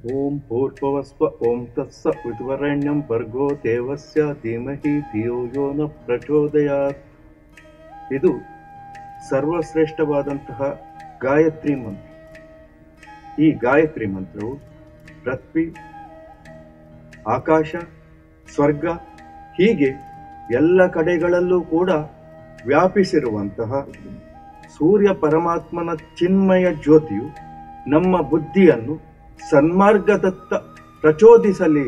ಓಂ ಭೂರ್ಭುವಸ್ವ ಓಂ ತತ್ಸ ವಿದ್ವರಣ್ಯಂ ಭರ್ಗೋ ದೇವಸ್ಯ ಧೀಮಹಿ ಧಿಯೋ ಯೋ ನ ಪ್ರಚೋದಯಾತ್ ಇದು ಸರ್ವಶ್ರೇಷ್ಠವಾದಂತಹ ಗಾಯತ್ರಿ ಮಂತ್ರ ಈ ಗಾಯತ್ರಿ ಮಂತ್ರವು ಪೃಥ್ವಿ ಆಕಾಶ ಸ್ವರ್ಗ ಹೀಗೆ ಎಲ್ಲ ಕಡೆಗಳಲ್ಲೂ ಕೂಡ ವ್ಯಾಪಿಸಿರುವಂತಹ ಸೂರ್ಯ ಪರಮಾತ್ಮನ ಚಿನ್ಮಯ ಜ್ಯೋತಿಯು ನಮ್ಮ ಬುದ್ಧಿಯನ್ನು ಸನ್ಮಾರ್ಗದತ್ತ ಪ್ರಚೋದಿಸಲಿ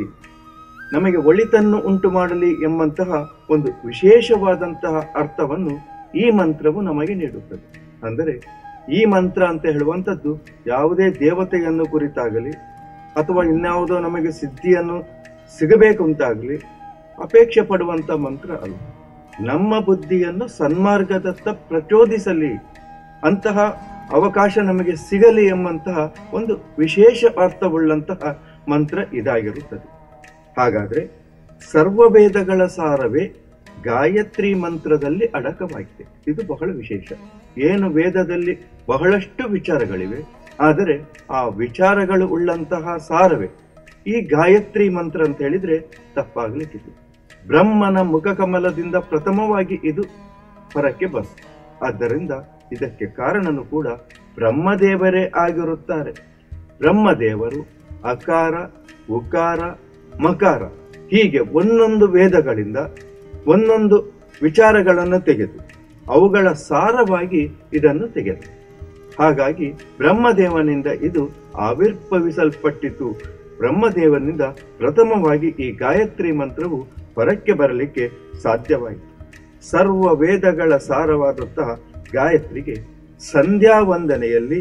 ನಮಗೆ ಒಳಿತನ್ನು ಉಂಟು ಮಾಡಲಿ ಎಂಬಂತಹ ಒಂದು ವಿಶೇಷವಾದಂತಹ ಅರ್ಥವನ್ನು ಈ ಮಂತ್ರವು ನಮಗೆ ನೀಡುತ್ತದೆ ಅಂದರೆ ಈ ಮಂತ್ರ ಅಂತ ಹೇಳುವಂಥದ್ದು ಯಾವುದೇ ದೇವತೆಯನ್ನು ಕುರಿತಾಗಲಿ ಅಥವಾ ಇನ್ಯಾವುದೋ ನಮಗೆ ಸಿದ್ಧಿಯನ್ನು ಸಿಗಬೇಕು ಅಂತಾಗಲಿ ಅಪೇಕ್ಷೆ ಪಡುವಂತ ಮಂತ್ರ ಅಲ್ಲ ನಮ್ಮ ಬುದ್ಧಿಯನ್ನು ಸನ್ಮಾರ್ಗದತ್ತ ಪ್ರಚೋದಿಸಲಿ ಅಂತಹ ಅವಕಾಶ ನಮಗೆ ಸಿಗಲಿ ಎಂಬಂತಹ ಒಂದು ವಿಶೇಷ ಅರ್ಥವುಳ್ಳಂತಹ ಮಂತ್ರ ಇದಾಗಿರುತ್ತದೆ ಹಾಗಾದ್ರೆ ಸರ್ವ ವೇದಗಳ ಸಾರವೇ ಗಾಯತ್ರಿ ಮಂತ್ರದಲ್ಲಿ ಅಡಕವಾಗಿದೆ ಇದು ಬಹಳ ವಿಶೇಷ ಏನು ವೇದದಲ್ಲಿ ಬಹಳಷ್ಟು ವಿಚಾರಗಳಿವೆ ಆದರೆ ಆ ವಿಚಾರಗಳು ಉಳ್ಳಂತಹ ಸಾರವೇ ಈ ಗಾಯತ್ರಿ ಮಂತ್ರ ಅಂತ ಹೇಳಿದ್ರೆ ತಪ್ಪಾಗ್ಲಿಕ್ಕಿಲ್ಲ ಬ್ರಹ್ಮನ ಮುಖಕಮಲದಿಂದ ಪ್ರಥಮವಾಗಿ ಇದು ಹೊರಕ್ಕೆ ಬಂತು ಆದ್ದರಿಂದ ಇದಕ್ಕೆ ಕಾರಣನು ಕೂಡ ಬ್ರಹ್ಮದೇವರೇ ಆಗಿರುತ್ತಾರೆ ಬ್ರಹ್ಮದೇವರು ಅಕಾರ ಉಕಾರ ಮಕಾರ ಹೀಗೆ ಒಂದೊಂದು ವೇದಗಳಿಂದ ಒಂದೊಂದು ವಿಚಾರಗಳನ್ನು ತೆಗೆದು ಅವುಗಳ ಸಾರವಾಗಿ ಇದನ್ನು ತೆಗೆದು ಹಾಗಾಗಿ ಬ್ರಹ್ಮದೇವನಿಂದ ಇದು ಆವಿರ್ಭವಿಸಲ್ಪಟ್ಟಿತು ಬ್ರಹ್ಮದೇವನಿಂದ ಪ್ರಥಮವಾಗಿ ಈ ಗಾಯತ್ರಿ ಮಂತ್ರವು ಹೊರಕ್ಕೆ ಬರಲಿಕ್ಕೆ ಸಾಧ್ಯವಾಯಿತು ಸರ್ವ ವೇದಗಳ ಸಾರವಾದಂತಹ ಗಾಯತ್ರಿಗೆ ಸಂಧ್ಯಾ ವಂದನೆಯಲ್ಲಿ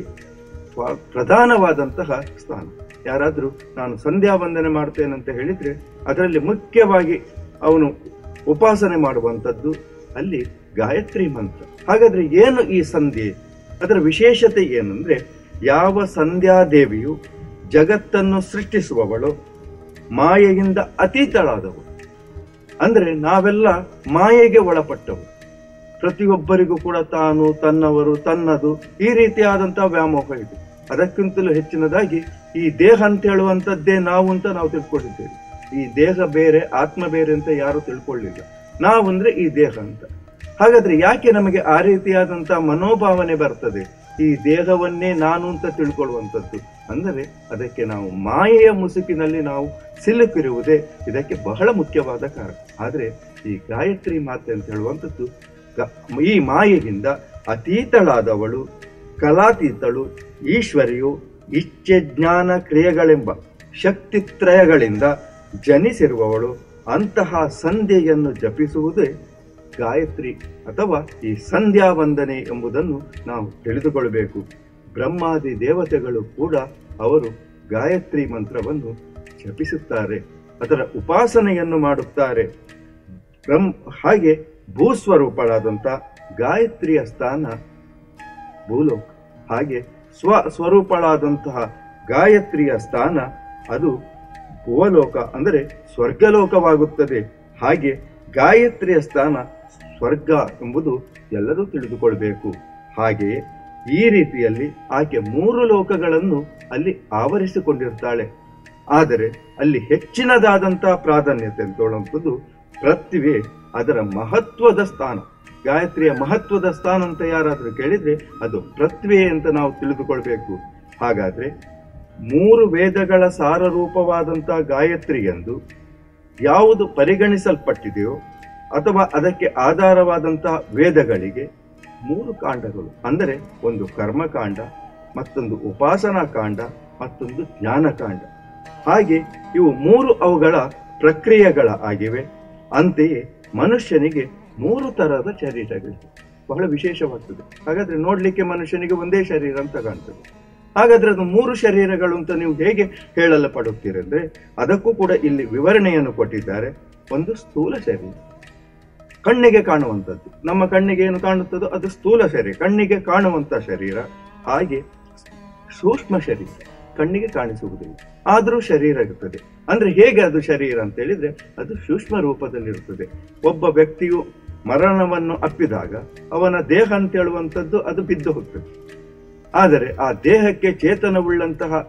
ಪ- ಪ್ರಧಾನವಾದಂತಹ ಸ್ಥಾನ ಯಾರಾದ್ರೂ ನಾನು ಸಂಧ್ಯಾ ವಂದನೆ ಮಾಡ್ತೇನೆ ಅಂತ ಹೇಳಿದ್ರೆ ಅದರಲ್ಲಿ ಮುಖ್ಯವಾಗಿ ಅವನು ಉಪಾಸನೆ ಮಾಡುವಂಥದ್ದು ಅಲ್ಲಿ ಗಾಯತ್ರಿ ಮಂತ್ರ ಹಾಗಾದ್ರೆ ಏನು ಈ ಸಂಧ್ಯೆ ಅದರ ವಿಶೇಷತೆ ಏನಂದ್ರೆ ಯಾವ ಸಂಧ್ಯಾದೇವಿಯು ಜಗತ್ತನ್ನು ಸೃಷ್ಟಿಸುವವಳು ಮಾಯೆಯಿಂದ ಅತೀತಳಾದವಳು ಅಂದ್ರೆ ನಾವೆಲ್ಲ ಮಾಯೆಗೆ ಒಳಪಟ್ಟವು ಪ್ರತಿಯೊಬ್ಬರಿಗೂ ಕೂಡ ತಾನು ತನ್ನವರು ತನ್ನದು ಈ ರೀತಿಯಾದಂತಹ ವ್ಯಾಮೋಹ ಇದೆ ಅದಕ್ಕಿಂತಲೂ ಹೆಚ್ಚಿನದಾಗಿ ಈ ದೇಹ ಅಂತ ಹೇಳುವಂತದ್ದೇ ನಾವು ಅಂತ ನಾವು ತಿಳ್ಕೊಂಡಿದ್ದೇವೆ ಈ ದೇಹ ಬೇರೆ ಆತ್ಮ ಬೇರೆ ಅಂತ ಯಾರು ತಿಳ್ಕೊಳ್ಳಿಲ್ಲ ನಾವು ಅಂದ್ರೆ ಈ ದೇಹ ಅಂತ ಹಾಗಾದ್ರೆ ಯಾಕೆ ನಮಗೆ ಆ ರೀತಿಯಾದಂತಹ ಮನೋಭಾವನೆ ಬರ್ತದೆ ಈ ದೇಹವನ್ನೇ ನಾನು ಅಂತ ತಿಳ್ಕೊಳ್ಳುವಂಥದ್ದು ಅಂದರೆ ಅದಕ್ಕೆ ನಾವು ಮಾಯೆಯ ಮುಸುಕಿನಲ್ಲಿ ನಾವು ಸಿಲುಕಿರುವುದೇ ಇದಕ್ಕೆ ಬಹಳ ಮುಖ್ಯವಾದ ಕಾರಣ ಆದರೆ ಈ ಗಾಯತ್ರಿ ಮಾತೆ ಅಂತ ಹೇಳುವಂಥದ್ದು ಗ- ಈ ಮಾಯೆಯಿಂದ ಅತೀತಳಾದವಳು ಕಲಾತೀತಳು ಈಶ್ವರಿಯು ಇಚ್ಛೆ ಜ್ಞಾನ ಕ್ರಿಯೆಗಳೆಂಬ ಶಕ್ತಿತ್ರಯಗಳಿಂದ ಜನಿಸಿರುವವಳು ಅಂತಹ ಸಂಧ್ಯೆಯನ್ನು ಜಪಿಸುವುದೇ ಗಾಯತ್ರಿ ಅಥವಾ ಈ ಸಂಧ್ಯಾ ವಂದನೆ ಎಂಬುದನ್ನು ನಾವು ತಿಳಿದುಕೊಳ್ಳಬೇಕು ಬ್ರಹ್ಮಾದಿ ದೇವತೆಗಳು ಕೂಡ ಅವರು ಗಾಯತ್ರಿ ಮಂತ್ರವನ್ನು ಜಪಿಸುತ್ತಾರೆ ಅದರ ಉಪಾಸನೆಯನ್ನು ಮಾಡುತ್ತಾರೆ ಬ್ರಹ್ಮ ಹಾಗೆ ಭೂಸ್ವರೂಪಳಾದಂಥ ಗಾಯತ್ರಿಯ ಸ್ಥಾನ ಭೂಲೋಕ ಹಾಗೆ ಸ್ವ ಸ್ವರೂಪಳಾದಂತಹ ಗಾಯತ್ರಿಯ ಸ್ಥಾನ ಅದು ಭುವಲೋಕ ಅಂದರೆ ಸ್ವರ್ಗಲೋಕವಾಗುತ್ತದೆ ಹಾಗೆ ಗಾಯತ್ರಿಯ ಸ್ಥಾನ ಸ್ವರ್ಗ ಎಂಬುದು ಎಲ್ಲರೂ ತಿಳಿದುಕೊಳ್ಬೇಕು ಹಾಗೆಯೇ ಈ ರೀತಿಯಲ್ಲಿ ಆಕೆ ಮೂರು ಲೋಕಗಳನ್ನು ಅಲ್ಲಿ ಆವರಿಸಿಕೊಂಡಿರ್ತಾಳೆ ಆದರೆ ಅಲ್ಲಿ ಹೆಚ್ಚಿನದಾದಂತಹ ಪ್ರಾಧಾನ್ಯತೆ ಅಂತೇಳುವಂಥದ್ದು ಪೃಥ್ವಿ ಅದರ ಮಹತ್ವದ ಸ್ಥಾನ ಗಾಯತ್ರಿಯ ಮಹತ್ವದ ಸ್ಥಾನ ಅಂತ ಯಾರಾದ್ರೂ ಕೇಳಿದ್ರೆ ಅದು ಪೃಥ್ವಿ ಅಂತ ನಾವು ತಿಳಿದುಕೊಳ್ಬೇಕು ಹಾಗಾದ್ರೆ ಮೂರು ವೇದಗಳ ಸಾರರೂಪವಾದಂತಹ ಗಾಯತ್ರಿ ಎಂದು ಯಾವುದು ಪರಿಗಣಿಸಲ್ಪಟ್ಟಿದೆಯೋ ಅಥವಾ ಅದಕ್ಕೆ ಆಧಾರವಾದಂತಹ ವೇದಗಳಿಗೆ ಮೂರು ಕಾಂಡಗಳು ಅಂದರೆ ಒಂದು ಕರ್ಮಕಾಂಡ ಮತ್ತೊಂದು ಉಪಾಸನಾ ಕಾಂಡ ಮತ್ತೊಂದು ಜ್ಞಾನಕಾಂಡ ಹಾಗೆ ಇವು ಮೂರು ಅವುಗಳ ಪ್ರಕ್ರಿಯೆಗಳ ಆಗಿವೆ ಅಂತೆಯೇ ಮನುಷ್ಯನಿಗೆ ಮೂರು ತರಹದ ಶರೀರಗಳಿವೆ ಬಹಳ ವಿಶೇಷವಾಗ್ತದೆ ಹಾಗಾದ್ರೆ ನೋಡ್ಲಿಕ್ಕೆ ಮನುಷ್ಯನಿಗೆ ಒಂದೇ ಶರೀರ ಅಂತ ಕಾಣ್ತದೆ ಹಾಗಾದ್ರೆ ಅದು ಮೂರು ಶರೀರಗಳು ಅಂತ ನೀವು ಹೇಗೆ ಹೇಳಲು ಪಡುತ್ತೀರಂದ್ರೆ ಅದಕ್ಕೂ ಕೂಡ ಇಲ್ಲಿ ವಿವರಣೆಯನ್ನು ಕೊಟ್ಟಿದ್ದಾರೆ ಒಂದು ಸ್ಥೂಲ ಶರೀರ ಕಣ್ಣಿಗೆ ಕಾಣುವಂಥದ್ದು ನಮ್ಮ ಕಣ್ಣಿಗೆ ಏನು ಕಾಣುತ್ತದೋ ಅದು ಸ್ಥೂಲ ಶರೀರ ಕಣ್ಣಿಗೆ ಕಾಣುವಂತ ಶರೀರ ಹಾಗೆ ಸೂಕ್ಷ್ಮ ಶರೀರ ಕಣ್ಣಿಗೆ ಕಾಣಿಸುವುದಿಲ್ಲ ಆದರೂ ಶರೀರ ಇರುತ್ತದೆ ಅಂದ್ರೆ ಹೇಗೆ ಅದು ಶರೀರ ಅಂತ ಹೇಳಿದ್ರೆ ಅದು ಸೂಕ್ಷ್ಮ ರೂಪದಲ್ಲಿರುತ್ತದೆ ಒಬ್ಬ ವ್ಯಕ್ತಿಯು ಮರಣವನ್ನು ಅಪ್ಪಿದಾಗ ಅವನ ದೇಹ ಅಂತ ಹೇಳುವಂಥದ್ದು ಅದು ಬಿದ್ದು ಹೋಗ್ತದೆ ಆದರೆ ಆ ದೇಹಕ್ಕೆ ಚೇತನವುಳ್ಳಂತಹ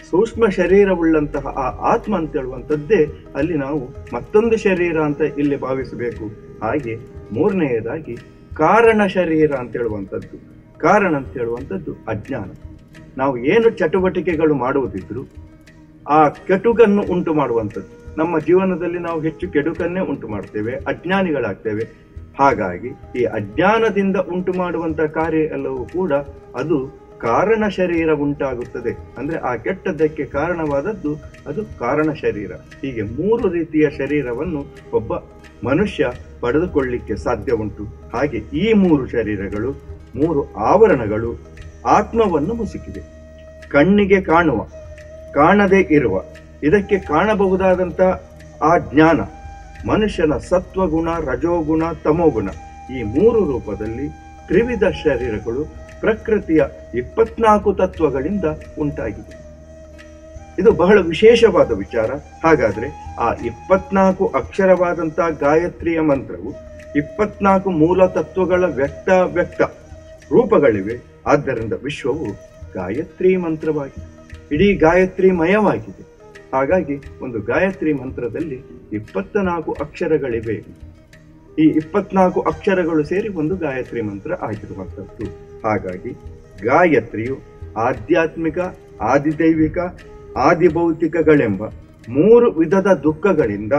ಸೂಕ್ಷ್ಮ ಶರೀರವುಳ್ಳಂತಹ ಆ ಆತ್ಮ ಅಂತ ಹೇಳುವಂಥದ್ದೇ ಅಲ್ಲಿ ನಾವು ಮತ್ತೊಂದು ಶರೀರ ಅಂತ ಇಲ್ಲಿ ಭಾವಿಸಬೇಕು ಹಾಗೆ ಮೂರನೆಯದಾಗಿ ಕಾರಣ ಶರೀರ ಅಂತ ಹೇಳುವಂಥದ್ದು ಕಾರಣ ಅಂತ ಹೇಳುವಂಥದ್ದು ಅಜ್ಞಾನ ನಾವು ಏನು ಚಟುವಟಿಕೆಗಳು ಮಾಡುವುದಿದ್ರು ಆ ಕೆಟುಕನ್ನು ಉಂಟು ಮಾಡುವಂಥದ್ದು ನಮ್ಮ ಜೀವನದಲ್ಲಿ ನಾವು ಹೆಚ್ಚು ಕೆಡುಕನ್ನೇ ಉಂಟು ಮಾಡ್ತೇವೆ ಅಜ್ಞಾನಿಗಳಾಗ್ತೇವೆ ಹಾಗಾಗಿ ಈ ಅಜ್ಞಾನದಿಂದ ಉಂಟು ಮಾಡುವಂತ ಕಾರ್ಯ ಎಲ್ಲವೂ ಕೂಡ ಅದು ಕಾರಣ ಶರೀರ ಉಂಟಾಗುತ್ತದೆ ಅಂದ್ರೆ ಆ ಕೆಟ್ಟದ್ದಕ್ಕೆ ಕಾರಣವಾದದ್ದು ಅದು ಕಾರಣ ಶರೀರ ಹೀಗೆ ಮೂರು ರೀತಿಯ ಶರೀರವನ್ನು ಒಬ್ಬ ಮನುಷ್ಯ ಪಡೆದುಕೊಳ್ಳಿಕ್ಕೆ ಸಾಧ್ಯ ಉಂಟು ಹಾಗೆ ಈ ಮೂರು ಶರೀರಗಳು ಮೂರು ಆವರಣಗಳು ಆತ್ಮವನ್ನು ಮುಸುಕಿದೆ ಕಣ್ಣಿಗೆ ಕಾಣುವ ಕಾಣದೇ ಇರುವ ಇದಕ್ಕೆ ಕಾಣಬಹುದಾದಂತ ಆ ಜ್ಞಾನ ಮನುಷ್ಯನ ಸತ್ವಗುಣ ರಜೋಗುಣ ತಮೋಗುಣ ಈ ಮೂರು ರೂಪದಲ್ಲಿ ತ್ರಿವಿಧ ಶರೀರಗಳು ಪ್ರಕೃತಿಯ ಇಪ್ಪತ್ನಾಲ್ಕು ತತ್ವಗಳಿಂದ ಉಂಟಾಗಿದೆ ಇದು ಬಹಳ ವಿಶೇಷವಾದ ವಿಚಾರ ಹಾಗಾದ್ರೆ ಆ ಇಪ್ಪತ್ನಾಲ್ಕು ಅಕ್ಷರವಾದಂತ ಗಾಯತ್ರಿಯ ಮಂತ್ರವು ಇಪ್ಪತ್ನಾಲ್ಕು ಮೂಲ ತತ್ವಗಳ ವ್ಯಕ್ತ ವ್ಯಕ್ತ ರೂಪಗಳಿವೆ ಆದ್ದರಿಂದ ವಿಶ್ವವು ಗಾಯತ್ರಿ ಮಂತ್ರವಾಗಿದೆ ಇಡೀ ಗಾಯತ್ರಿ ಮಯವಾಗಿದೆ ಹಾಗಾಗಿ ಒಂದು ಗಾಯತ್ರಿ ಮಂತ್ರದಲ್ಲಿ ಇಪ್ಪತ್ತ ನಾಲ್ಕು ಅಕ್ಷರಗಳಿವೆ ಈ ಇಪ್ಪತ್ನಾಲ್ಕು ಅಕ್ಷರಗಳು ಸೇರಿ ಒಂದು ಗಾಯತ್ರಿ ಮಂತ್ರ ಆಗಿರುವಂಥದ್ದು ಹಾಗಾಗಿ ಗಾಯತ್ರಿಯು ಆಧ್ಯಾತ್ಮಿಕ ಆದಿದೈವಿಕ ಆದಿಭೌತಿಕಗಳೆಂಬ ಮೂರು ವಿಧದ ದುಃಖಗಳಿಂದ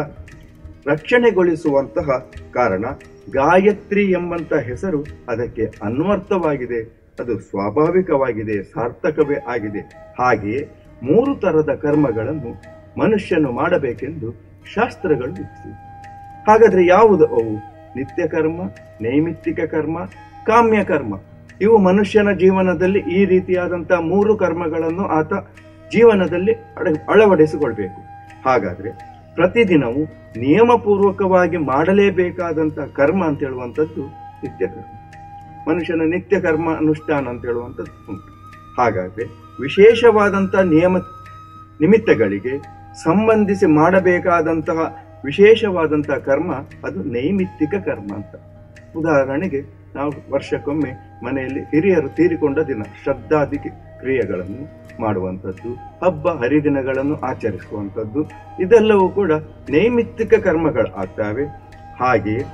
ರಕ್ಷಣೆಗೊಳಿಸುವಂತಹ ಕಾರಣ ಗಾಯತ್ರಿ ಎಂಬಂತ ಹೆಸರು ಅದಕ್ಕೆ ಅನ್ವರ್ಥವಾಗಿದೆ ಅದು ಸ್ವಾಭಾವಿಕವಾಗಿದೆ ಸಾರ್ಥಕವೇ ಆಗಿದೆ ಹಾಗೆಯೇ ಮೂರು ತರದ ಕರ್ಮಗಳನ್ನು ಮನುಷ್ಯನು ಮಾಡಬೇಕೆಂದು ಶಾಸ್ತ್ರಗಳು ವಿಧಿಸಿವೆ ಹಾಗಾದ್ರೆ ಯಾವುದು ಅವು ನಿತ್ಯ ಕರ್ಮ ನೈಮಿತ್ತಿಕ ಕರ್ಮ ಕಾಮ್ಯ ಕರ್ಮ ಇವು ಮನುಷ್ಯನ ಜೀವನದಲ್ಲಿ ಈ ರೀತಿಯಾದಂತಹ ಮೂರು ಕರ್ಮಗಳನ್ನು ಆತ ಜೀವನದಲ್ಲಿ ಅಡ- ಅಳವಡಿಸಿಕೊಳ್ಬೇಕು ಹಾಗಾದ್ರೆ ಪ್ರತಿದಿನವೂ ನಿಯಮಪೂರ್ವಕವಾಗಿ ಮಾಡಲೇಬೇಕಾದಂತಹ ಕರ್ಮ ಅಂತ ಹೇಳುವಂಥದ್ದು ನಿತ್ಯ ಕರ್ಮ ಮನುಷ್ಯನ ನಿತ್ಯ ಕರ್ಮ ಅನುಷ್ಠಾನ ಅಂತ ಹೇಳುವಂಥದ್ದು ಉಂಟು ಹಾಗಾದ್ರೆ ವಿಶೇಷವಾದಂತಹ ನಿಯಮ ನಿಮಿತ್ತಗಳಿಗೆ ಸಂಬಂಧಿಸಿ ಮಾಡಬೇಕಾದಂತಹ ವಿಶೇಷವಾದಂತಹ ಕರ್ಮ ಅದು ನೈಮಿತ್ತಿಕ ಕರ್ಮ ಅಂತ ಉದಾಹರಣೆಗೆ ನಾವು ವರ್ಷಕ್ಕೊಮ್ಮೆ ಮನೆಯಲ್ಲಿ ಹಿರಿಯರು ತೀರಿಕೊಂಡ ದಿನ ಶ್ರದ್ಧಾದಿ ಕ್ರಿಯೆಗಳನ್ನು ಮಾಡುವಂಥದ್ದು ಹಬ್ಬ ಹರಿದಿನಗಳನ್ನು ಆಚರಿಸುವಂಥದ್ದು ಇದೆಲ್ಲವೂ ಕೂಡ ನೈಮಿತ್ತಿಕ ಕರ್ಮಗಳು ಆಗ್ತವೆ ಹಾಗೆಯೇ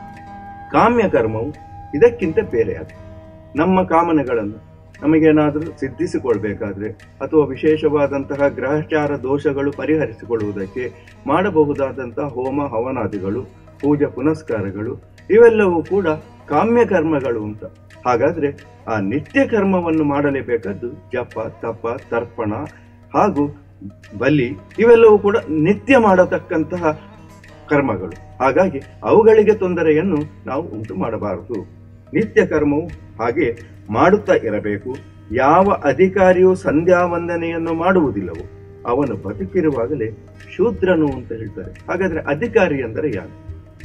ಕಾಮ್ಯ ಕರ್ಮವು ಇದಕ್ಕಿಂತ ಬೇರೆಯಾದ ನಮ್ಮ ಕಾಮನೆಗಳನ್ನು ನಮಗೇನಾದರೂ ಸಿದ್ಧಿಸಿಕೊಳ್ಬೇಕಾದ್ರೆ ಅಥವಾ ವಿಶೇಷವಾದಂತಹ ಗ್ರಹಚಾರ ದೋಷಗಳು ಪರಿಹರಿಸಿಕೊಳ್ಳುವುದಕ್ಕೆ ಮಾಡಬಹುದಾದಂತಹ ಹೋಮ ಹವನಾದಿಗಳು ಪೂಜಾ ಪುನಸ್ಕಾರಗಳು ಇವೆಲ್ಲವೂ ಕೂಡ ಕಾಮ್ಯ ಕರ್ಮಗಳು ಅಂತ ಹಾಗಾದ್ರೆ ಆ ನಿತ್ಯ ಕರ್ಮವನ್ನು ಮಾಡಲೇಬೇಕಾದ್ದು ಜಪ ತಪ ತರ್ಪಣ ಹಾಗೂ ಬಲಿ ಇವೆಲ್ಲವೂ ಕೂಡ ನಿತ್ಯ ಮಾಡತಕ್ಕಂತಹ ಕರ್ಮಗಳು ಹಾಗಾಗಿ ಅವುಗಳಿಗೆ ತೊಂದರೆಯನ್ನು ನಾವು ಉಂಟು ಮಾಡಬಾರದು ನಿತ್ಯ ಕರ್ಮವು ಹಾಗೆ ಮಾಡುತ್ತಾ ಇರಬೇಕು ಯಾವ ಅಧಿಕಾರಿಯು ಸಂಧ್ಯಾ ವಂದನೆಯನ್ನು ಮಾಡುವುದಿಲ್ಲವೋ ಅವನು ಬದುಕಿರುವಾಗಲೇ ಶೂದ್ರನು ಅಂತ ಹೇಳ್ತಾರೆ ಹಾಗಾದ್ರೆ ಅಧಿಕಾರಿ ಅಂದರೆ ಯಾರು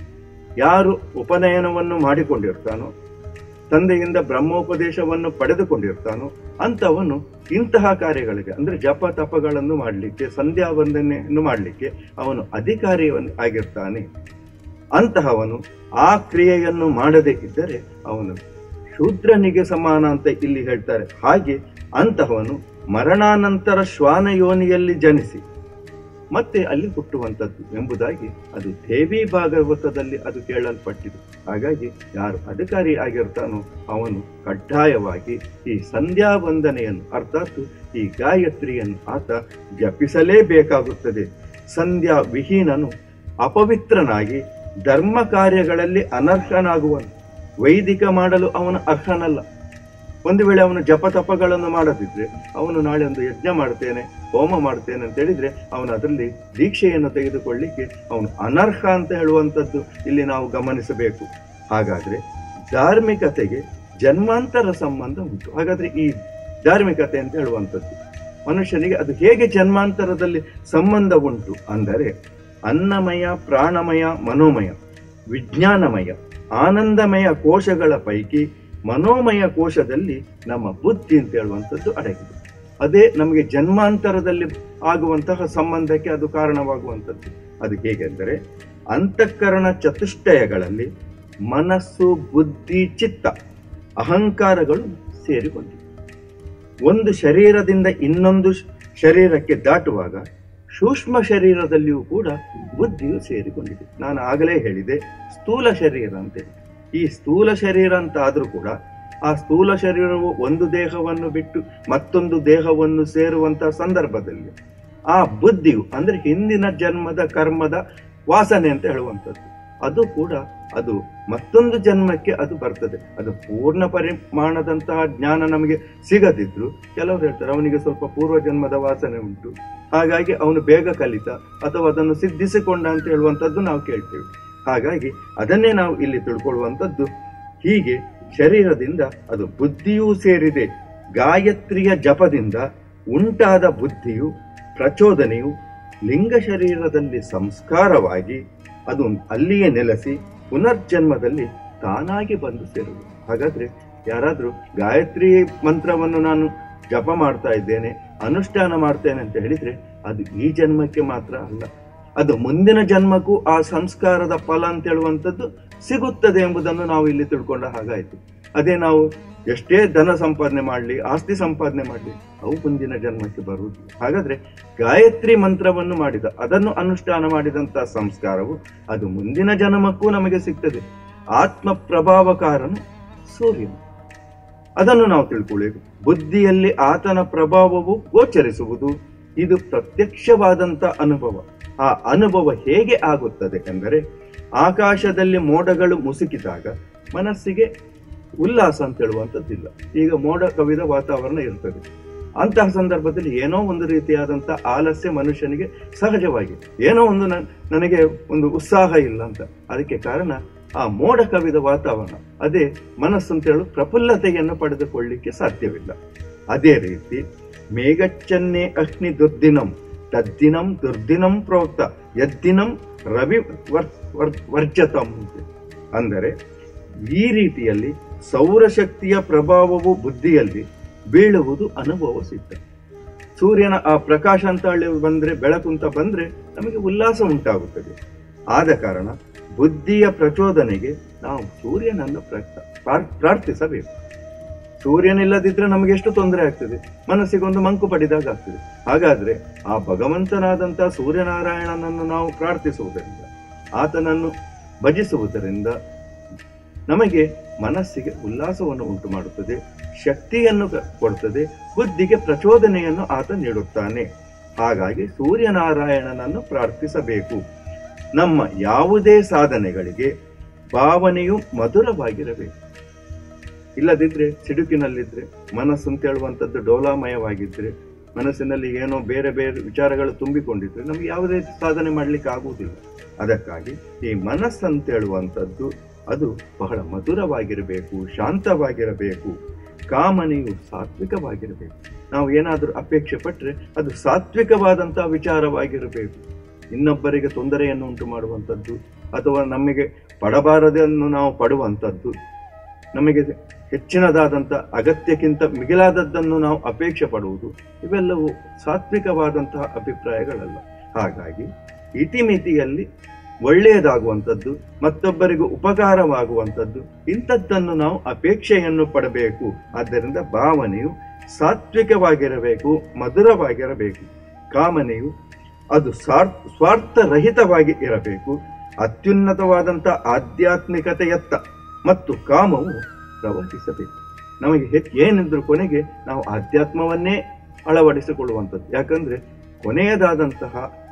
ಯಾರು ಉಪನಯನವನ್ನು ಮಾಡಿಕೊಂಡಿರ್ತಾನೋ ತಂದೆಯಿಂದ ಬ್ರಹ್ಮೋಪದೇಶವನ್ನು ಪಡೆದುಕೊಂಡಿರ್ತಾನೋ ಅಂತವನು ಇಂತಹ ಕಾರ್ಯಗಳಿಗೆ ಅಂದ್ರೆ ಜಪ ತಪಗಳನ್ನು ಮಾಡಲಿಕ್ಕೆ ಸಂಧ್ಯಾ ವಂದನೆಯನ್ನು ಮಾಡಲಿಕ್ಕೆ ಅವನು ಅಧಿಕಾರಿ ಆಗಿರ್ತಾನೆ ಅಂತಹವನು ಆ ಕ್ರಿಯೆಯನ್ನು ಮಾಡದೇ ಇದ್ದರೆ ಅವನು ಶೂದ್ರನಿಗೆ ಸಮಾನ ಅಂತ ಇಲ್ಲಿ ಹೇಳ್ತಾರೆ ಹಾಗೆ ಅಂತಹವನು ಮರಣಾನಂತರ ಶ್ವಾನ ಯೋನಿಯಲ್ಲಿ ಜನಿಸಿ ಮತ್ತೆ ಅಲ್ಲಿ ಹುಟ್ಟುವಂಥದ್ದು ಎಂಬುದಾಗಿ ಅದು ದೇವಿ ಭಾಗವತದಲ್ಲಿ ಅದು ಕೇಳಲ್ಪಟ್ಟಿದೆ ಹಾಗಾಗಿ ಯಾರು ಅಧಿಕಾರಿ ಆಗಿರ್ತಾನೋ ಅವನು ಕಡ್ಡಾಯವಾಗಿ ಈ ಸಂಧ್ಯಾ ವಂದನೆಯನ್ನು ಅರ್ಥಾತ್ ಈ ಗಾಯತ್ರಿಯನ್ನು ಆತ ಜಪಿಸಲೇಬೇಕಾಗುತ್ತದೆ ಸಂಧ್ಯಾ ವಿಹೀನನು ಅಪವಿತ್ರನಾಗಿ ಧರ್ಮ ಕಾರ್ಯಗಳಲ್ಲಿ ಅನರ್ಹನಾಗುವನು ವೈದಿಕ ಮಾಡಲು ಅವನು ಅರ್ಹನಲ್ಲ ಒಂದು ವೇಳೆ ಅವನು ಜಪ ತಪಗಳನ್ನು ಮಾಡದಿದ್ರೆ ಅವನು ನಾಳೆ ಒಂದು ಯಜ್ಞ ಮಾಡ್ತೇನೆ ಹೋಮ ಮಾಡ್ತೇನೆ ಅಂತ ಹೇಳಿದ್ರೆ ಅವನು ಅದರಲ್ಲಿ ದೀಕ್ಷೆಯನ್ನು ತೆಗೆದುಕೊಳ್ಳಿಕ್ಕೆ ಅವನು ಅನರ್ಹ ಅಂತ ಹೇಳುವಂಥದ್ದು ಇಲ್ಲಿ ನಾವು ಗಮನಿಸಬೇಕು ಹಾಗಾದ್ರೆ ಧಾರ್ಮಿಕತೆಗೆ ಜನ್ಮಾಂತರ ಸಂಬಂಧ ಉಂಟು ಹಾಗಾದ್ರೆ ಈ ಧಾರ್ಮಿಕತೆ ಅಂತ ಹೇಳುವಂಥದ್ದು ಮನುಷ್ಯನಿಗೆ ಅದು ಹೇಗೆ ಜನ್ಮಾಂತರದಲ್ಲಿ ಸಂಬಂಧ ಉಂಟು ಅಂದರೆ ಅನ್ನಮಯ ಪ್ರಾಣಮಯ ಮನೋಮಯ ವಿಜ್ಞಾನಮಯ ಆನಂದಮಯ ಕೋಶಗಳ ಪೈಕಿ ಮನೋಮಯ ಕೋಶದಲ್ಲಿ ನಮ್ಮ ಬುದ್ಧಿ ಅಂತ ಹೇಳುವಂಥದ್ದು ಅಡಗಿದೆ ಅದೇ ನಮಗೆ ಜನ್ಮಾಂತರದಲ್ಲಿ ಆಗುವಂತಹ ಸಂಬಂಧಕ್ಕೆ ಅದು ಕಾರಣವಾಗುವಂಥದ್ದು ಅದು ಹೇಗೆಂದರೆ ಅಂತಃಕರಣ ಚತುಷ್ಟಯಗಳಲ್ಲಿ ಮನಸ್ಸು ಬುದ್ಧಿ ಚಿತ್ತ ಅಹಂಕಾರಗಳು ಸೇರಿಕೊಂಡಿವೆ ಒಂದು ಶರೀರದಿಂದ ಇನ್ನೊಂದು ಶರೀರಕ್ಕೆ ದಾಟುವಾಗ ಸೂಕ್ಷ್ಮ ಶರೀರದಲ್ಲಿಯೂ ಕೂಡ ಬುದ್ಧಿಯು ಸೇರಿಕೊಂಡಿದೆ ನಾನು ಆಗಲೇ ಹೇಳಿದೆ ಸ್ಥೂಲ ಶರೀರ ಅಂತೇಳಿ ಈ ಸ್ಥೂಲ ಶರೀರ ಅಂತ ಆದ್ರೂ ಕೂಡ ಆ ಸ್ಥೂಲ ಶರೀರವು ಒಂದು ದೇಹವನ್ನು ಬಿಟ್ಟು ಮತ್ತೊಂದು ದೇಹವನ್ನು ಸೇರುವಂತಹ ಸಂದರ್ಭದಲ್ಲಿ ಆ ಬುದ್ಧಿಯು ಅಂದ್ರೆ ಹಿಂದಿನ ಜನ್ಮದ ಕರ್ಮದ ವಾಸನೆ ಅಂತ ಹೇಳುವಂಥದ್ದು ಅದು ಕೂಡ ಅದು ಮತ್ತೊಂದು ಜನ್ಮಕ್ಕೆ ಅದು ಬರ್ತದೆ ಅದು ಪೂರ್ಣ ಪರಿಮಾಣದಂತಹ ಜ್ಞಾನ ನಮಗೆ ಸಿಗದಿದ್ರು ಕೆಲವರು ಹೇಳ್ತಾರೆ ಅವನಿಗೆ ಸ್ವಲ್ಪ ಪೂರ್ವ ಜನ್ಮದ ವಾಸನೆ ಉಂಟು ಹಾಗಾಗಿ ಅವನು ಬೇಗ ಕಲಿತ ಅಥವಾ ಅದನ್ನು ಸಿದ್ಧಿಸಿಕೊಂಡ ಅಂತ ಹೇಳುವಂಥದ್ದು ನಾವು ಕೇಳ್ತೇವೆ ಹಾಗಾಗಿ ಅದನ್ನೇ ನಾವು ಇಲ್ಲಿ ತಿಳ್ಕೊಳ್ಳುವಂಥದ್ದು ಹೀಗೆ ಶರೀರದಿಂದ ಅದು ಬುದ್ಧಿಯೂ ಸೇರಿದೆ ಗಾಯತ್ರಿಯ ಜಪದಿಂದ ಉಂಟಾದ ಬುದ್ಧಿಯು ಪ್ರಚೋದನೆಯು ಲಿಂಗ ಶರೀರದಲ್ಲಿ ಸಂಸ್ಕಾರವಾಗಿ ಅದು ಅಲ್ಲಿಯೇ ನೆಲೆಸಿ ಪುನರ್ಜನ್ಮದಲ್ಲಿ ತಾನಾಗಿ ಬಂದು ಸೇರುವುದು ಹಾಗಾದ್ರೆ ಯಾರಾದ್ರೂ ಗಾಯತ್ರಿ ಮಂತ್ರವನ್ನು ನಾನು ಜಪ ಮಾಡ್ತಾ ಇದ್ದೇನೆ ಅನುಷ್ಠಾನ ಮಾಡ್ತೇನೆ ಅಂತ ಹೇಳಿದ್ರೆ ಅದು ಈ ಜನ್ಮಕ್ಕೆ ಮಾತ್ರ ಅಲ್ಲ ಅದು ಮುಂದಿನ ಜನ್ಮಕ್ಕೂ ಆ ಸಂಸ್ಕಾರದ ಫಲ ಅಂತ ಹೇಳುವಂಥದ್ದು ಸಿಗುತ್ತದೆ ಎಂಬುದನ್ನು ನಾವು ಇಲ್ಲಿ ತಿಳ್ಕೊಂಡ ಹಾಗಾಯ್ತು ಅದೇ ನಾವು ಎಷ್ಟೇ ಧನ ಸಂಪಾದನೆ ಮಾಡಲಿ ಆಸ್ತಿ ಸಂಪಾದನೆ ಮಾಡಲಿ ಅವು ಮುಂದಿನ ಜನ್ಮಕ್ಕೆ ಬರುವುದು ಹಾಗಾದ್ರೆ ಗಾಯತ್ರಿ ಮಂತ್ರವನ್ನು ಮಾಡಿದ ಅದನ್ನು ಅನುಷ್ಠಾನ ಮಾಡಿದಂತಹ ಸಂಸ್ಕಾರವು ಅದು ಮುಂದಿನ ಜನ್ಮಕ್ಕೂ ನಮಗೆ ಸಿಗ್ತದೆ ಆತ್ಮ ಪ್ರಭಾವಕಾರನು ಸೂರ್ಯನು ಅದನ್ನು ನಾವು ತಿಳ್ಕೊಳ್ಳಬೇಕು ಬುದ್ಧಿಯಲ್ಲಿ ಆತನ ಪ್ರಭಾವವು ಗೋಚರಿಸುವುದು ಇದು ಪ್ರತ್ಯಕ್ಷವಾದಂತ ಅನುಭವ ಆ ಅನುಭವ ಹೇಗೆ ಆಗುತ್ತದೆ ಎಂದರೆ ಆಕಾಶದಲ್ಲಿ ಮೋಡಗಳು ಮುಸುಕಿದಾಗ ಮನಸ್ಸಿಗೆ ಉಲ್ಲಾಸ ಅಂತ ಹೇಳುವಂಥದ್ದಿಲ್ಲ ಈಗ ಮೋಡ ಕವಿದ ವಾತಾವರಣ ಇರ್ತದೆ ಅಂತಹ ಸಂದರ್ಭದಲ್ಲಿ ಏನೋ ಒಂದು ರೀತಿಯಾದಂತ ಆಲಸ್ಯ ಮನುಷ್ಯನಿಗೆ ಸಹಜವಾಗಿ ಏನೋ ಒಂದು ನನ್- ನನಗೆ ಒಂದು ಉತ್ಸಾಹ ಇಲ್ಲ ಅಂತ ಅದಕ್ಕೆ ಕಾರಣ ಆ ಮೋಡ ಕವಿದ ವಾತಾವರಣ ಅದೇ ಮನಸ್ಸು ಅಂತ ಹೇಳು ಪ್ರಫುಲ್ಲತೆಯನ್ನು ಪಡೆದುಕೊಳ್ಳಿಕ್ಕೆ ಸಾಧ್ಯವಿಲ್ಲ ಅದೇ ರೀತಿ ಮೇಘಚ್ಚನ್ನೇ ಅಗ್ನಿ ದುರ್ದಿನಂ ತದ್ದಿನಂ ದುರ್ದಿನಂ ಪ್ರೋಕ್ತ ಯದ್ದಿನಂ ರವಿ ವರ್- ವರ್- ವರ್ಜತಂ ಅಂತ. ಅಂದರೆ ಈ ರೀತಿಯಲ್ಲಿ ಸೌರಶಕ್ತಿಯ ಪ್ರಭಾವವು ಬುದ್ಧಿಯಲ್ಲಿ ಬೀಳುವುದು ಅನುಭವ ಸಿದ್ಧ ಸೂರ್ಯನ ಆ ಪ್ರಕಾಶ ಅಂತ ಹೇಳಿ ಬಂದ್ರೆ ಬೆಳಕು ಅಂತ ಬಂದ್ರೆ ನಮಗೆ ಉಲ್ಲಾಸ ಉಂಟಾಗುತ್ತದೆ ಆದ ಕಾರಣ ಬುದ್ಧಿಯ ಪ್ರಚೋದನೆಗೆ ನಾವು ಸೂರ್ಯನನ್ನು ಪ್ರಾರ್ಥ- ಪ್ರಾರ್- ಪ್ರಾರ್ಥಿಸಬೇಕು ಸೂರ್ಯನಿಲ್ಲದಿದ್ರೆ ನಮಗೆ ಎಷ್ಟು ತೊಂದರೆ ಆಗ್ತದೆ ಮನಸ್ಸಿಗೆ ಒಂದು ಮಂಕು ಪಡಿದಾಗ ಆಗ್ತದೆ ಹಾಗಾದ್ರೆ ಆ ಭಗವಂತನಾದಂತಹ ಸೂರ್ಯನಾರಾಯಣನನ್ನು ನಾವು ಪ್ರಾರ್ಥಿಸುವುದರಿಂದ ಆತನನ್ನು ಭಜಿಸುವುದರಿಂದ ನಮಗೆ ಮನಸ್ಸಿಗೆ ಉಲ್ಲಾಸವನ್ನು ಉಂಟು ಮಾಡುತ್ತದೆ ಶಕ್ತಿಯನ್ನು ಕ- ಕೊಡುತ್ತದೆ ಬುದ್ಧಿಗೆ ಪ್ರಚೋದನೆಯನ್ನು ಆತ ನೀಡುತ್ತಾನೆ ಹಾಗಾಗಿ ಸೂರ್ಯನಾರಾಯಣನನ್ನು ಪ್ರಾರ್ಥಿಸಬೇಕು ನಮ್ಮ ಯಾವುದೇ ಸಾಧನೆಗಳಿಗೆ ಭಾವನೆಯು ಮಧುರವಾಗಿರಬೇಕು ಇಲ್ಲದಿದ್ರೆ ಸಿಡುಕಿನಲ್ಲಿದ್ರೆ ಮನಸ್ಸು ಅಂತ ಹೇಳುವಂಥದ್ದು ಡೋಲಾಮಯವಾಗಿದ್ರೆ ಮನಸ್ಸಿನಲ್ಲಿ ಏನೋ ಬೇರೆ ಬೇರೆ ವಿಚಾರಗಳು ತುಂಬಿಕೊಂಡಿದ್ರೆ ನಮ್ಗೆ ಯಾವುದೇ ಸಾಧನೆ ಮಾಡ್ಲಿಕ್ಕೆ ಆಗುವುದಿಲ್ಲ ಅದಕ್ಕಾಗಿ ಈ ಮನಸ್ಸು ಅಂತ ಹೇಳುವಂಥದ್ದು ಅದು ಬಹಳ ಮಧುರವಾಗಿರಬೇಕು ಶಾಂತವಾಗಿರಬೇಕು ಕಾಮನೆಯು ಸಾತ್ವಿಕವಾಗಿರಬೇಕು ನಾವು ಏನಾದರೂ ಅಪೇಕ್ಷೆ ಪಟ್ಟರೆ ಅದು ಸಾತ್ವಿಕವಾದಂತಹ ವಿಚಾರವಾಗಿರಬೇಕು ಇನ್ನೊಬ್ಬರಿಗೆ ತೊಂದರೆಯನ್ನು ಉಂಟು ಮಾಡುವಂಥದ್ದು ಅಥವಾ ನಮಗೆ ಪಡಬಾರದನ್ನು ನಾವು ಪಡುವಂಥದ್ದು ನಮಗೆ ಹೆಚ್ಚಿನದಾದಂಥ ಅಗತ್ಯಕ್ಕಿಂತ ಮಿಗಿಲಾದದ್ದನ್ನು ನಾವು ಅಪೇಕ್ಷೆ ಪಡುವುದು ಇವೆಲ್ಲವೂ ಸಾತ್ವಿಕವಾದಂತಹ ಅಭಿಪ್ರಾಯಗಳಲ್ಲ ಹಾಗಾಗಿ ಇತಿಮಿತಿಯಲ್ಲಿ ಒಳ್ಳೆಯದಾಗುವಂಥದ್ದು ಮತ್ತೊಬ್ಬರಿಗೂ ಉಪಕಾರವಾಗುವಂಥದ್ದು ಇಂಥದ್ದನ್ನು ನಾವು ಅಪೇಕ್ಷೆಯನ್ನು ಪಡಬೇಕು ಆದ್ದರಿಂದ ಭಾವನೆಯು ಸಾತ್ವಿಕವಾಗಿರಬೇಕು ಮಧುರವಾಗಿರಬೇಕು ಕಾಮನೆಯು ಅದು ಸ್ವಾರ್ ಸ್ವಾರ್ಥರಹಿತವಾಗಿ ಇರಬೇಕು ಅತ್ಯುನ್ನತವಾದಂಥ ಆಧ್ಯಾತ್ಮಿಕತೆಯತ್ತ ಮತ್ತು ಕಾಮವು ಪ್ರವಹಿಸಬೇಕು ನಮಗೆ ಹೆಚ್ಚು ಏನಿದ್ರು ಕೊನೆಗೆ ನಾವು ಆಧ್ಯಾತ್ಮವನ್ನೇ ಅಳವಡಿಸಿಕೊಳ್ಳುವಂಥದ್ದು ಯಾಕಂದ್ರೆ ಕೊನೆಯದಾದಂತಹ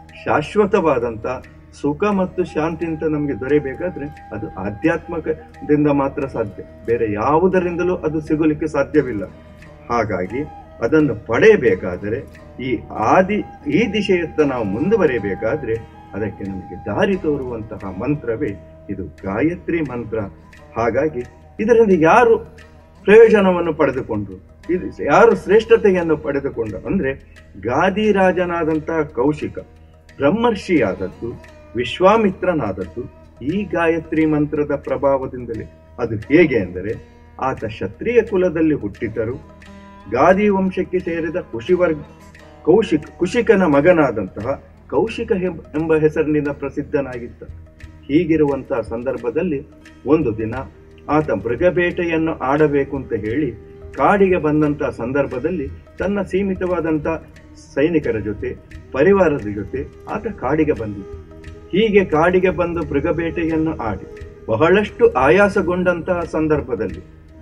ಶಾಶ್ವತವಾದಂತಹ ಸುಖ ಮತ್ತು ಶಾಂತಿ ಅಂತ ನಮಗೆ ದೊರೆಯಬೇಕಾದ್ರೆ ಅದು ಆಧ್ಯಾತ್ಮಕದಿಂದ ಮಾತ್ರ ಸಾಧ್ಯ ಬೇರೆ ಯಾವುದರಿಂದಲೂ ಅದು ಸಿಗಲಿಕ್ಕೆ ಸಾಧ್ಯವಿಲ್ಲ ಹಾಗಾಗಿ ಅದನ್ನು ಪಡೆಯಬೇಕಾದರೆ ಈ ಆದಿ ಈ ದಿಶೆಯತ್ತ ನಾವು ಮುಂದುವರಿಯಬೇಕಾದ್ರೆ ಅದಕ್ಕೆ ನಮಗೆ ದಾರಿ ತೋರುವಂತಹ ಮಂತ್ರವೇ ಇದು ಗಾಯತ್ರಿ ಮಂತ್ರ ಹಾಗಾಗಿ ಇದರಿಂದ ಯಾರು ಪ್ರಯೋಜನವನ್ನು ಪಡೆದುಕೊಂಡ್ರು ಇದು ಯಾರು ಶ್ರೇಷ್ಠತೆಯನ್ನು ಪಡೆದುಕೊಂಡ ಅಂದ್ರೆ ಗಾದಿ ರಾಜನಾದಂತಹ ಕೌಶಿಕ ಬ್ರಹ್ಮರ್ಷಿಯಾದದ್ದು ವಿಶ್ವಾಮಿತ್ರನಾದದ್ದು ಈ ಗಾಯತ್ರಿ ಮಂತ್ರದ ಪ್ರಭಾವದಿಂದಲೇ ಅದು ಹೇಗೆ ಅಂದರೆ ಆತ ಕ್ಷತ್ರಿಯ ಕುಲದಲ್ಲಿ ಹುಟ್ಟಿದರು ಗಾದಿ ವಂಶಕ್ಕೆ ಸೇರಿದ ಕುಶಿವರ್ಗ ಕೌಶಿಕ್ ಕುಶಿಕನ ಮಗನಾದಂತಹ ಕೌಶಿಕ ಎಂಬ- ಎಂಬ ಹೆಸರಿನಿಂದ ಪ್ರಸಿದ್ಧನಾಗಿದ್ದ ಹೀಗಿರುವಂತಹ ಸಂದರ್ಭದಲ್ಲಿ ಒಂದು ದಿನ ಆತ ಮೃಗಬೇಟೆಯನ್ನು ಆಡಬೇಕು ಅಂತ ಹೇಳಿ ಕಾಡಿಗೆ ಬಂದಂತಹ ಸಂದರ್ಭದಲ್ಲಿ ತನ್ನ ಸೀಮಿತವಾದಂತಹ ಸೈನಿಕರ ಜೊತೆ ಪರಿವಾರದ ಜೊತೆ ಆತ ಕಾಡಿಗೆ ಬಂದಿದ್ದ ಹೀಗೆ ಕಾಡಿಗೆ ಬಂದು ಮೃಗಬೇಟೆಯನ್ನು ಆಡಿ ಬಹಳಷ್ಟು ಆಯಾಸಗೊಂಡಂತಹ ಸಂದರ್ಭದಲ್ಲಿ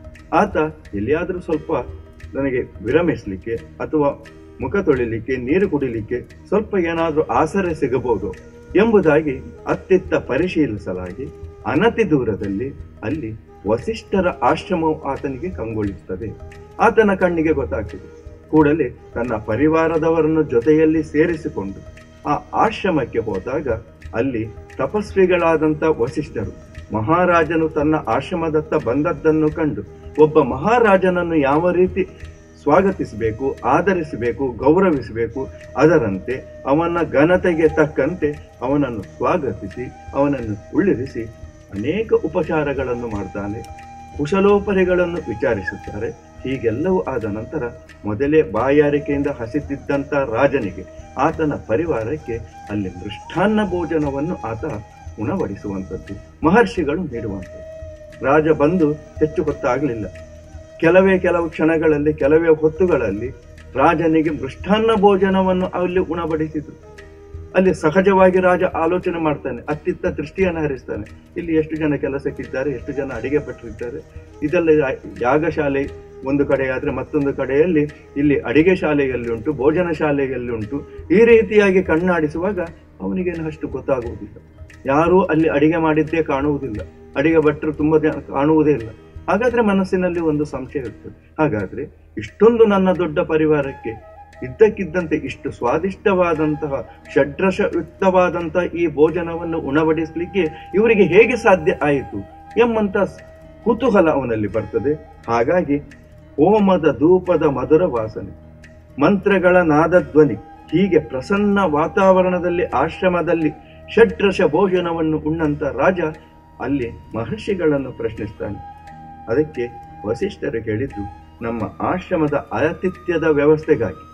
ಆತ ಎಲ್ಲಿಯಾದರೂ ಸ್ವಲ್ಪ ನನಗೆ ವಿರಮಿಸಲಿಕ್ಕೆ ಅಥವಾ ಮುಖ ತೊಳಿಲಿಕ್ಕೆ ನೀರು ಕುಡಿಲಿಕ್ಕೆ ಸ್ವಲ್ಪ ಏನಾದರೂ ಆಸರೆ ಸಿಗಬಹುದು ಎಂಬುದಾಗಿ ಅತ್ತಿತ್ತ ಪರಿಶೀಲಿಸಲಾಗಿ ಅನತಿ ದೂರದಲ್ಲಿ ಅಲ್ಲಿ ವಸಿಷ್ಠರ ಆಶ್ರಮವು ಆತನಿಗೆ ಕಂಗೊಳಿಸುತ್ತದೆ ಆತನ ಕಣ್ಣಿಗೆ ಗೊತ್ತಾಗ್ತದೆ ಕೂಡಲೇ ತನ್ನ ಪರಿವಾರದವರನ್ನು ಜೊತೆಯಲ್ಲಿ ಸೇರಿಸಿಕೊಂಡು ಆ ಆಶ್ರಮಕ್ಕೆ ಹೋದಾಗ ಅಲ್ಲಿ ತಪಸ್ವಿಗಳಾದಂಥ ವಸಿಷ್ಠರು ಮಹಾರಾಜನು ತನ್ನ ಆಶ್ರಮದತ್ತ ಬಂದದ್ದನ್ನು ಕಂಡು ಒಬ್ಬ ಮಹಾರಾಜನನ್ನು ಯಾವ ರೀತಿ ಸ್ವಾಗತಿಸಬೇಕು ಆದರಿಸಬೇಕು ಗೌರವಿಸಬೇಕು ಅದರಂತೆ ಅವನ ಘನತೆಗೆ ತಕ್ಕಂತೆ ಅವನನ್ನು ಸ್ವಾಗತಿಸಿ ಅವನನ್ನು ಉಳ್ಳಿರಿಸಿ ಅನೇಕ ಉಪಚಾರಗಳನ್ನು ಮಾಡ್ತಾನೆ ಕುಶಲೋಪರಿಗಳನ್ನು ವಿಚಾರಿಸುತ್ತಾರೆ ಹೀಗೆಲ್ಲವೂ ಆದ ನಂತರ ಮೊದಲೇ ಬಾಯಾರಿಕೆಯಿಂದ ಹಸಿತಿದ್ದಂಥ ರಾಜನಿಗೆ ಆತನ ಪರಿವಾರಕ್ಕೆ ಅಲ್ಲಿ ಮೃಷ್ಟಾನ್ನ ಭೋಜನವನ್ನು ಆತ ಉಣಬಡಿಸುವಂಥದ್ದು ಮಹರ್ಷಿಗಳು ನೀಡುವಂಥದ್ದು ರಾಜ ಬಂದು ಹೆಚ್ಚು ಹೊತ್ತಾಗಲಿಲ್ಲ ಕೆಲವೇ ಕೆಲವು ಕ್ಷಣಗಳಲ್ಲಿ ಕೆಲವೇ ಹೊತ್ತುಗಳಲ್ಲಿ ರಾಜನಿಗೆ ಮೃಷ್ಟಾನ್ನ ಭೋಜನವನ್ನು ಅಲ್ಲಿ ಉಣಬಡಿಸಿದ್ರು ಅಲ್ಲಿ ಸಹಜವಾಗಿ ರಾಜ ಆಲೋಚನೆ ಮಾಡ್ತಾನೆ ಅತ್ತಿತ್ತ ದೃಷ್ಟಿಯನ್ನು ಹರಿಸ್ತಾನೆ ಇಲ್ಲಿ ಎಷ್ಟು ಜನ ಕೆಲಸಕ್ಕಿದ್ದಾರೆ ಎಷ್ಟು ಜನ ಅಡಿಗೆ ಭಟ್ರಿದ್ದಾರೆ ಇದೆಲ್ಲ ಯಾ- ಯಾಗಶಾಲೆ ಒಂದು ಕಡೆ ಆದ್ರೆ ಮತ್ತೊಂದು ಕಡೆಯಲ್ಲಿ ಇಲ್ಲಿ ಅಡಿಗೆ ಶಾಲೆಯಲ್ಲಿ ಉಂಟು ಭೋಜನ ಶಾಲೆಯಲ್ಲಿ ಉಂಟು ಈ ರೀತಿಯಾಗಿ ಕಣ್ಣಾಡಿಸುವಾಗ ಅವನಿಗೇನು ಅಷ್ಟು ಗೊತ್ತಾಗುವುದಿಲ್ಲ ಯಾರೂ ಅಲ್ಲಿ ಅಡಿಗೆ ಮಾಡಿದ್ದೇ ಕಾಣುವುದಿಲ್ಲ ಅಡಿಗೆ ಭಟ್ರು ತುಂಬಾ ಜನ ಕಾಣುವುದೇ ಇಲ್ಲ ಹಾಗಾದ್ರೆ ಮನಸ್ಸಿನಲ್ಲಿ ಒಂದು ಸಂಶಯ ಇರ್ತದೆ ಹಾಗಾದ್ರೆ ಇಷ್ಟೊಂದು ನನ್ನ ದೊಡ್ಡ ಪರಿವಾರಕ್ಕೆ ಇದ್ದಕ್ಕಿದ್ದಂತೆ ಇಷ್ಟು ಸ್ವಾದಿಷ್ಟವಾದಂತಹ ಷಡ್ರಸಯುಕ್ತವಾದಂತಹ ಈ ಭೋಜನವನ್ನು ಉಣಬಡಿಸಲಿಕ್ಕೆ ಇವರಿಗೆ ಹೇಗೆ ಸಾಧ್ಯ ಆಯಿತು ಎಂಬಂತ ಕುತೂಹಲ ಅವನಲ್ಲಿ ಬರ್ತದೆ ಹಾಗಾಗಿ ಹೋಮದ ಧೂಪದ ಮಧುರ ವಾಸನೆ ಮಂತ್ರಗಳ ನಾದ ಧ್ವನಿ ಹೀಗೆ ಪ್ರಸನ್ನ ವಾತಾವರಣದಲ್ಲಿ ಆಶ್ರಮದಲ್ಲಿ ಷಡ್ರಸ ಭೋಜನವನ್ನು ಉಣ್ಣಂತ ರಾಜ ಅಲ್ಲಿ ಮಹರ್ಷಿಗಳನ್ನು ಪ್ರಶ್ನಿಸ್ತಾನೆ ಅದಕ್ಕೆ ವಸಿಷ್ಠರು ಹೇಳಿದ್ದು ನಮ್ಮ ಆಶ್ರಮದ ಆತಿಥ್ಯದ ವ್ಯವಸ್ಥೆಗಾಗಿ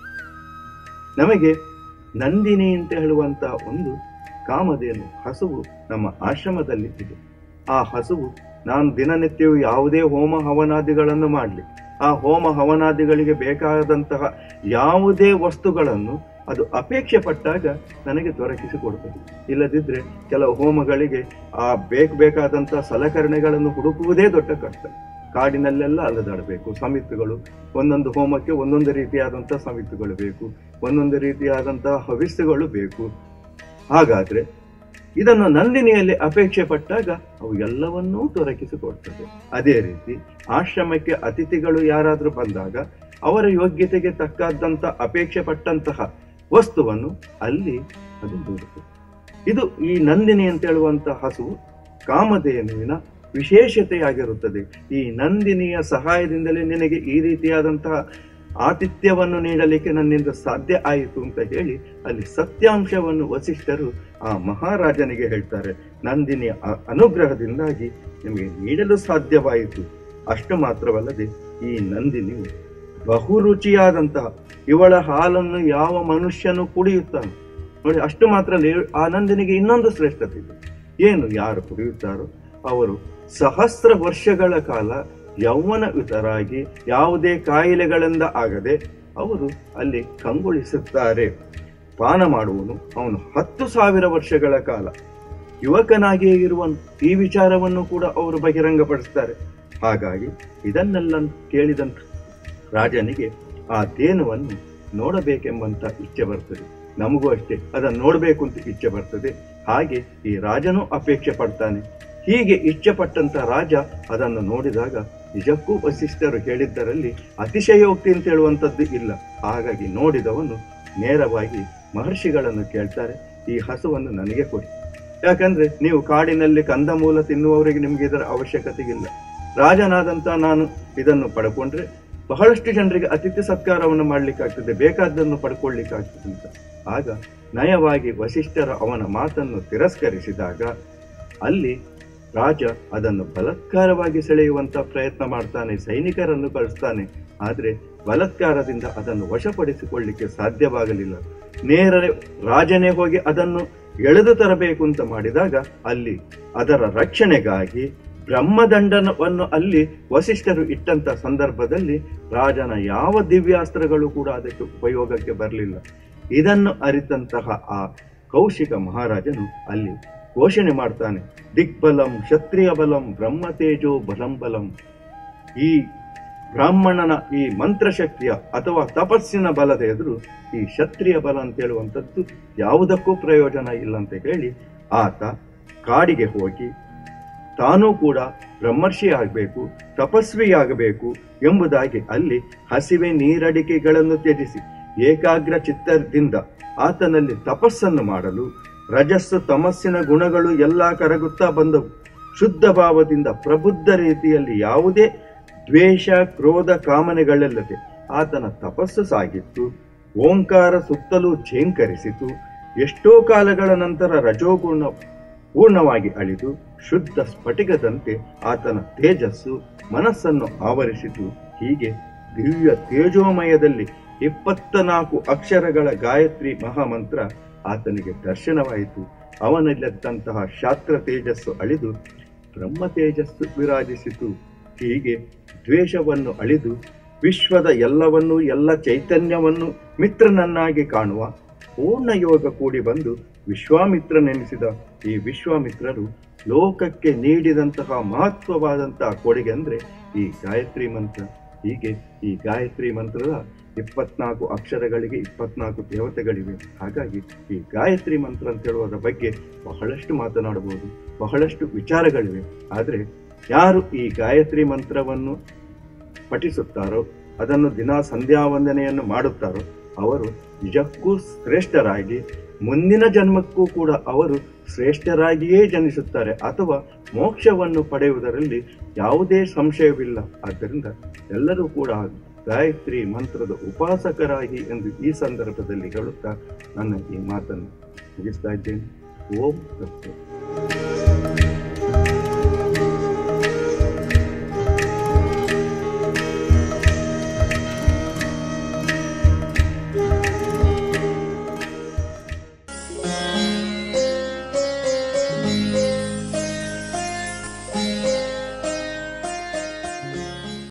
ನಮಗೆ ನಂದಿನಿ ಅಂತ ಹೇಳುವಂತ ಒಂದು ಕಾಮಧೇನು ಹಸುವು ನಮ್ಮ ಆಶ್ರಮದಲ್ಲಿ ಇದೆ ಆ ಹಸುವು ನಾನು ದಿನನಿತ್ಯವೂ ಯಾವುದೇ ಹೋಮ ಹವನಾದಿಗಳನ್ನು ಮಾಡಲಿ ಆ ಹೋಮ ಹವನಾದಿಗಳಿಗೆ ಬೇಕಾದಂತಹ ಯಾವುದೇ ವಸ್ತುಗಳನ್ನು ಅದು ಅಪೇಕ್ಷೆ ಪಟ್ಟಾಗ ನನಗೆ ದೊರಕಿಸಿಕೊಡ್ತದೆ ಇಲ್ಲದಿದ್ರೆ ಕೆಲವು ಹೋಮಗಳಿಗೆ ಆ ಬೇಕು ಬೇಕಾದಂತಹ ಸಲಕರಣೆಗಳನ್ನು ಹುಡುಕುವುದೇ ದೊಡ್ಡ ಕಷ್ಟ ಕಾಡಿನಲ್ಲೆಲ್ಲ ಅಲೆದಾಡಬೇಕು ಸಮಿತಿಗಳು ಒಂದೊಂದು ಹೋಮಕ್ಕೆ ಒಂದೊಂದು ರೀತಿಯಾದಂತಹ ಸಮಿತಿಗಳು ಬೇಕು ಒಂದೊಂದು ರೀತಿಯಾದಂತಹ ಹವಿಸ್ಸುಗಳು ಬೇಕು ಹಾಗಾದ್ರೆ ಇದನ್ನು ನಂದಿನಿಯಲ್ಲಿ ಅಪೇಕ್ಷೆ ಪಟ್ಟಾಗ ಅವು ಎಲ್ಲವನ್ನೂ ದೊರಕಿಸಿಕೊಡ್ತದೆ ಅದೇ ರೀತಿ ಆಶ್ರಮಕ್ಕೆ ಅತಿಥಿಗಳು ಯಾರಾದರೂ ಬಂದಾಗ ಅವರ ಯೋಗ್ಯತೆಗೆ ತಕ್ಕಾದಂತ ಅಪೇಕ್ಷೆ ಪಟ್ಟಂತಹ ವಸ್ತುವನ್ನು ಅಲ್ಲಿ ಅದು ನೀಡುತ್ತದೆ ಇದು ಈ ನಂದಿನಿ ಅಂತ ಹೇಳುವಂತಹ ಹಸುವು ಕಾಮಧೇನುವಿನ ವಿಶೇಷತೆಯಾಗಿರುತ್ತದೆ ಈ ನಂದಿನಿಯ ಸಹಾಯದಿಂದಲೇ ನಿನಗೆ ಈ ರೀತಿಯಾದಂತಹ ಆತಿಥ್ಯವನ್ನು ನೀಡಲಿಕ್ಕೆ ನನ್ನಿಂದ ಸಾಧ್ಯ ಆಯಿತು ಅಂತ ಹೇಳಿ ಅಲ್ಲಿ ಸತ್ಯಾಂಶವನ್ನು ವಸಿಷ್ಠರು ಆ ಮಹಾರಾಜನಿಗೆ ಹೇಳ್ತಾರೆ ನಂದಿನಿಯ ಅ- ಅನುಗ್ರಹದಿಂದಾಗಿ ನಿಮಗೆ ನೀಡಲು ಸಾಧ್ಯವಾಯಿತು ಅಷ್ಟು ಮಾತ್ರವಲ್ಲದೆ ಈ ನಂದಿನಿಯು ಬಹು ರುಚಿಯಾದಂತಹ ಇವಳ ಹಾಲನ್ನು ಯಾವ ಮನುಷ್ಯನು ಕುಡಿಯುತ್ತಾನೆ ನೋಡಿ ಅಷ್ಟು ಮಾತ್ರ ಅಲ್ಲ, ಆ ನಂದಿನಿಗೆ ಇನ್ನೊಂದು ಶ್ರೇಷ್ಠತೆ ಇದೆ ಏನು ಯಾರು ಕುಡಿಯುತ್ತಾರೋ ಅವರು ಸಹಸ್ರ ವರ್ಷಗಳ ಕಾಲ ಯೌವನಯುತರಾಗಿ ಯಾವುದೇ ಕಾಯಿಲೆಗಳಿಂದ ಆಗದೆ ಅವರು ಅಲ್ಲಿ ಕಂಗೊಳಿಸುತ್ತಾರೆ ಪಾನ ಮಾಡುವನು ಅವನು ಹತ್ತು ಸಾವಿರ ವರ್ಷಗಳ ಕಾಲ ಯುವಕನಾಗಿಯೇ ಇರುವನು ಈ ವಿಚಾರವನ್ನು ಕೂಡ ಅವರು ಬಹಿರಂಗಪಡಿಸ್ತಾರೆ ಹಾಗಾಗಿ ಇದನ್ನೆಲ್ಲ ಕೇಳಿದಂತ ರಾಜನಿಗೆ ಆ ತೇನುವನ್ನು ನೋಡಬೇಕೆಂಬಂತ ಇಚ್ಛೆ ಬರ್ತದೆ ನಮಗೂ ಅಷ್ಟೇ ಅದನ್ನು ನೋಡಬೇಕು ಅಂತ ಇಚ್ಛೆ ಬರ್ತದೆ ಹಾಗೆ ಈ ರಾಜನೂ ಅಪೇಕ್ಷೆ ಪಡ್ತಾನೆ ಹೀಗೆ ಇಚ್ಛೆ ಪಟ್ಟಂತ ರಾಜ ಅದನ್ನು ನೋಡಿದಾಗ ನಿಜಕ್ಕೂ ವಸಿಷ್ಠರು ಹೇಳಿದ್ದರಲ್ಲಿ ಅತಿಶಯೋಕ್ತಿ ಅಂತ ಹೇಳುವಂಥದ್ದು ಇಲ್ಲ ಹಾಗಾಗಿ ನೋಡಿದವನು ನೇರವಾಗಿ ಮಹರ್ಷಿಗಳನ್ನು ಕೇಳ್ತಾರೆ ಈ ಹಸುವನ್ನು ನನಗೆ ಕೊಡಿ ಯಾಕಂದ್ರೆ ನೀವು ಕಾಡಿನಲ್ಲಿ ಕಂದಮೂಲ ತಿನ್ನುವವರಿಗೆ ನಿಮ್ಗೆ ಇದರ ಅವಶ್ಯಕತೆ ಇಲ್ಲ ರಾಜನಾದಂತ ನಾನು ಇದನ್ನು ಪಡ್ಕೊಂಡ್ರೆ ಬಹಳಷ್ಟು ಜನರಿಗೆ ಅತಿಥಿ ಸತ್ಕಾರವನ್ನು ಮಾಡ್ಲಿಕ್ಕಾಗ್ತದೆ ಬೇಕಾದ್ದನ್ನು ಪಡ್ಕೊಳ್ಲಿಕ್ಕಾಗ್ತದೆ ಅಂತ ಆಗ ನಯವಾಗಿ ವಸಿಷ್ಠರ ಅವನ ಮಾತನ್ನು ತಿರಸ್ಕರಿಸಿದಾಗ ಅಲ್ಲಿ ರಾಜ ಅದನ್ನು ಬಲಾತ್ಕಾರವಾಗಿ ಸೆಳೆಯುವಂತ ಪ್ರಯತ್ನ ಮಾಡ್ತಾನೆ ಸೈನಿಕರನ್ನು ಕಳಿಸ್ತಾನೆ ಆದ್ರೆ ಬಲಾತ್ಕಾರದಿಂದ ಅದನ್ನು ವಶಪಡಿಸಿಕೊಳ್ಳಿಕ್ಕೆ ಸಾಧ್ಯವಾಗಲಿಲ್ಲ ನೇರ ರಾಜನೇ ಹೋಗಿ ಅದನ್ನು ಎಳೆದು ತರಬೇಕು ಅಂತ ಮಾಡಿದಾಗ ಅಲ್ಲಿ ಅದರ ರಕ್ಷಣೆಗಾಗಿ ಬ್ರಹ್ಮದಂಡನವನ್ನು ಅಲ್ಲಿ ವಸಿಷ್ಠರು ಇಟ್ಟಂತ ಸಂದರ್ಭದಲ್ಲಿ ರಾಜನ ಯಾವ ದಿವ್ಯಾಸ್ತ್ರಗಳು ಕೂಡ ಅದಕ್ಕೆ ಉಪಯೋಗಕ್ಕೆ ಬರಲಿಲ್ಲ ಇದನ್ನು ಅರಿತಂತಹ ಆ ಕೌಶಿಕ ಮಹಾರಾಜನು ಅಲ್ಲಿ ಘೋಷಣೆ ಮಾಡ್ತಾನೆ ದಿಗ್ಬಲಂ ಕ್ಷತ್ರಿಯ ಬಲಂ ಬ್ರಹ್ಮತೇಜೋ ಬಲಂ ಬಲಂ ಈ ಬ್ರಾಹ್ಮಣನ ಈ ಮಂತ್ರಶಕ್ತಿಯ ಅಥವಾ ತಪಸ್ಸಿನ ಬಲದ ಎದುರು ಈ ಕ್ಷತ್ರಿಯ ಬಲ ಅಂತ ಹೇಳುವಂಥದ್ದು ಯಾವುದಕ್ಕೂ ಪ್ರಯೋಜನ ಇಲ್ಲ ಅಂತ ಹೇಳಿ ಆತ ಕಾಡಿಗೆ ಹೋಗಿ ತಾನೂ ಕೂಡ ಬ್ರಹ್ಮರ್ಷಿ ಆಗಬೇಕು ತಪಸ್ವಿಯಾಗಬೇಕು ಎಂಬುದಾಗಿ ಅಲ್ಲಿ ಹಸಿವೆ ನೀರಡಿಕೆಗಳನ್ನು ತ್ಯಜಿಸಿ ಏಕಾಗ್ರ ಚಿತ್ತದಿಂದ ಆತನಲ್ಲಿ ತಪಸ್ಸನ್ನು ಮಾಡಲು ರಜಸ್ಸು ತಮಸ್ಸಿನ ಗುಣಗಳು ಎಲ್ಲ ಕರಗುತ್ತಾ ಬಂದವು ಶುದ್ಧ ಭಾವದಿಂದ ಪ್ರಬುದ್ಧ ರೀತಿಯಲ್ಲಿ ಯಾವುದೇ ದ್ವೇಷ ಕ್ರೋಧ ಕಾಮನೆಗಳಿಲ್ಲದೆ ಆತನ ತಪಸ್ಸು ಸಾಗಿತ್ತು ಓಂಕಾರ ಸುತ್ತಲೂ ಝೇಂಕರಿಸಿತು ಎಷ್ಟೋ ಕಾಲಗಳ ನಂತರ ರಜೋಗುಣ ಪೂರ್ಣವಾಗಿ ಅಳಿದು ಶುದ್ಧ ಸ್ಫಟಿಕದಂತೆ ಆತನ ತೇಜಸ್ಸು ಮನಸ್ಸನ್ನು ಆವರಿಸಿತು ಹೀಗೆ ದಿವ್ಯ ತೇಜೋಮಯದಲ್ಲಿ ಇಪ್ಪತ್ತ ನಾಲ್ಕು ಅಕ್ಷರಗಳ ಗಾಯತ್ರಿ ಮಹಾಮಂತ್ರ ಆತನಿಗೆ ದರ್ಶನವಾಯಿತು ಅವನಲ್ಲಿದ್ದಂತಹ ಶಾಸ್ತ್ರ ತೇಜಸ್ಸು ಅಳಿದು ಬ್ರಹ್ಮ ತೇಜಸ್ಸು ವಿರಾಜಿಸಿತು ಹೀಗೆ ದ್ವೇಷವನ್ನು ಅಳಿದು ವಿಶ್ವದ ಎಲ್ಲವನ್ನೂ ಎಲ್ಲ ಚೈತನ್ಯವನ್ನು ಮಿತ್ರನನ್ನಾಗಿ ಕಾಣುವ ಪೂರ್ಣ ಯೋಗ ಕೂಡಿ ಬಂದು ವಿಶ್ವಾಮಿತ್ರನೆನಿಸಿದ ಈ ವಿಶ್ವಾಮಿತ್ರರು ಲೋಕಕ್ಕೆ ನೀಡಿದಂತಹ ಮಹತ್ವವಾದಂತಹ ಕೊಡುಗೆ ಅಂದ್ರೆ ಈ ಗಾಯತ್ರಿ ಮಂತ್ರ ಹೀಗೆ ಈ ಗಾಯತ್ರಿ ಮಂತ್ರದ ಇಪ್ಪತ್ನಾಲ್ಕು ಅಕ್ಷರಗಳಿಗೆ ಇಪ್ಪತ್ನಾಲ್ಕು ದೇವತೆಗಳಿವೆ ಹಾಗಾಗಿ ಈ ಗಾಯತ್ರಿ ಮಂತ್ರ ಅಂತ ಹೇಳುವುದರ ಬಗ್ಗೆ ಬಹಳಷ್ಟು ಮಾತನಾಡಬಹುದು ಬಹಳಷ್ಟು ವಿಚಾರಗಳಿವೆ ಆದರೆ ಯಾರು ಈ ಗಾಯತ್ರಿ ಮಂತ್ರವನ್ನು ಪಠಿಸುತ್ತಾರೋ ಅದನ್ನು ದಿನಾ ಸಂಧ್ಯಾ ವಂದನೆಯನ್ನು ಮಾಡುತ್ತಾರೋ ಅವರು ನಿಜಕ್ಕೂ ಶ್ರೇಷ್ಠರಾಗಿ ಮುಂದಿನ ಜನ್ಮಕ್ಕೂ ಕೂಡ ಅವರು ಶ್ರೇಷ್ಠರಾಗಿಯೇ ಜನಿಸುತ್ತಾರೆ ಅಥವಾ ಮೋಕ್ಷವನ್ನು ಪಡೆಯುವುದರಲ್ಲಿ ಯಾವುದೇ ಸಂಶಯವಿಲ್ಲ ಆದ್ದರಿಂದ ಎಲ್ಲರೂ ಕೂಡ ಗಾಯತ್ರಿ ಮಂತ್ರದ ಉಪಾಸಕರಾಗಿ ಎಂದು ಈ ಸಂದರ್ಭದಲ್ಲಿ ಹೇಳುತ್ತಾ ನನ್ನ ಈ ಮಾತನ್ನು ಮುಗಿಸ್ತಾ ಇದ್ದೇನೆ ಓಂ ತತ್ವ